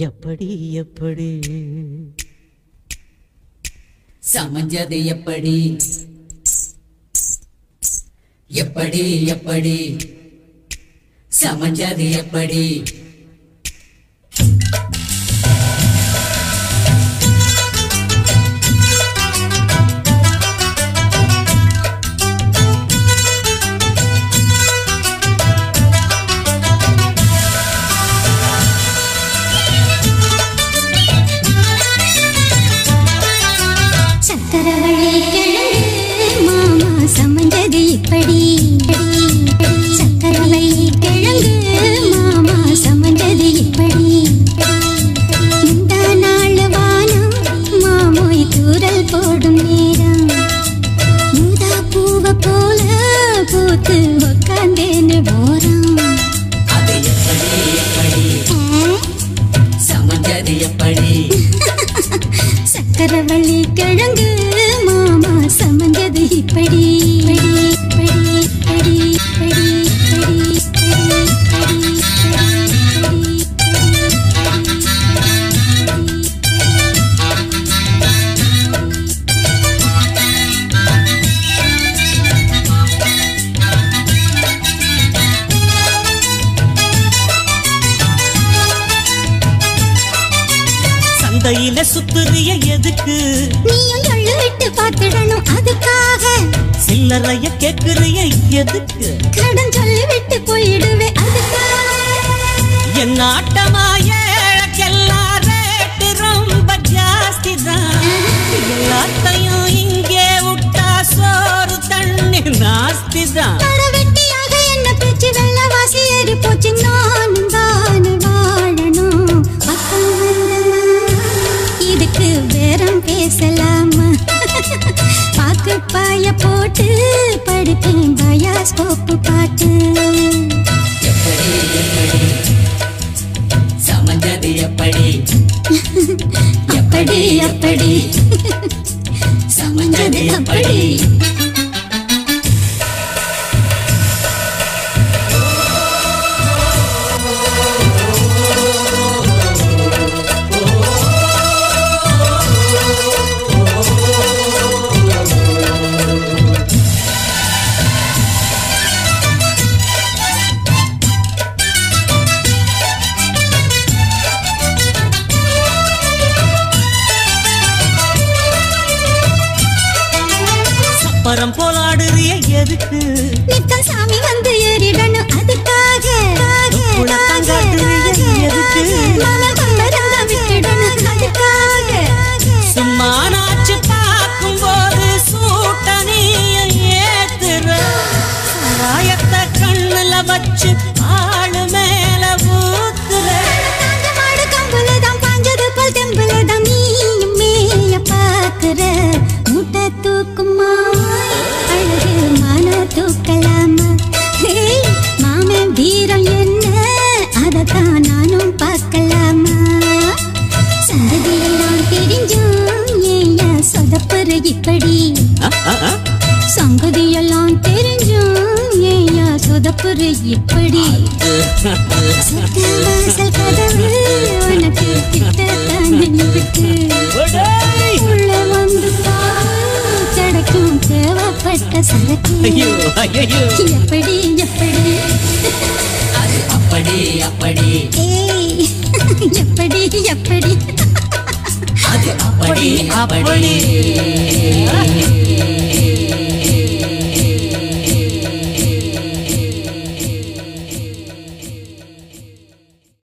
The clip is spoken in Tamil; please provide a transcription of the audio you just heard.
எப்படி எப்படி சமஞ்சது எப்படி எப்படி எப்படி சமஞ்சது எப்படி சக்கரவள்ளி கிழங்கு மாமா சமஞ்சது இப்படி சக்கரவள்ளி கிழங்கு மாமா சமஞ்சது இப்படி இந்த நாள் வானம் மாமோய் தூரல் போடும் நேரம் மூதா பூவ போல பூத்து உக்காந்தேன்னு போறான் அது எப்படி எப்படி சமஞ்சது எப்படி சக்கரவள்ளி கிழங்கு மாமா சமஞ்சது இப்படி படி, படி, படி, படி, படி, படி, படி, படி, சந்தையில சுத்துறிய எதுக்கு நீயும் எள்ளு விட்டு பார்த்துடணும் அதுக்காக சில்லறைய கேக்குறிய எதுக்கு கடன் சொல்லி விட்டு போயிடுவே அதுக்காக என் ஆட்டமாய எல்லா ரேட்டு ரொம்ப ஜாஸ்தி தான் எல்லாத்தையும் இங்கே விட்டா சோறு தண்ணி நாஸ்தி தான் மரவெட்டியாக என்ன பேச்சு வெள்ளவாசி ஏறி போச்சு நானும் தான் வாழணும் பக்கம் வந்தமா இதுக்கு பேரம் பேசலாமா பாக்கு பாய போட்டு படுப்பேன் பயாஸ்கோப்பு பாட்டு எப்படி எப்படி சமஞ்சது எப்படி அப்படி அப்படி சமஞ்சது எப்படி சப்பரம் போலாடுறிய எதுக்கு நித்தம் சாமி வந்து ஏறிடணும் அதுக்காக உலகம் காட்டுறிய எதுக்கு? மலமலர்ந்த விட்டுடணும் அதுக்காக சும்மா நாச்சு பார்க்கும் போது சூட்டனிய ஏத்துற சாராயத்தை கண்ணுல வச்சு ஆளு மேல ஊத்துற காஞ்ச மாடு கம்புலதான் பாஞ்சது போல் தெம்புலதான் நீயும் மேய பாக்குற முட்டை தூக்குமா அழகு மான தூக்கலாமா ஹேய், மாமன் வீரம் என்ன அதத்தான் நானும் பார்க்கலாமா சந்ததியெல்லாம் தெரிஞ்சும் ஏயா சொதப்புற இப்படி சங்கதியெல்லாம் தெரிஞ்சும் ஏயா சொதப்புற இப்படி சொத்த வாசல் கதவு உனக்கு கிட்டத்தான் நின்னுக்கிட்டு. உள்ள வந்து பாரு, கிடைக்கும் தேவைப்பட்ட சரக்கு ஐயோ ஐயோ எப்படி எப்படி அது அப்படி அப்படி ஏய் எப்படி எப்படி அது அப்படி அப்படி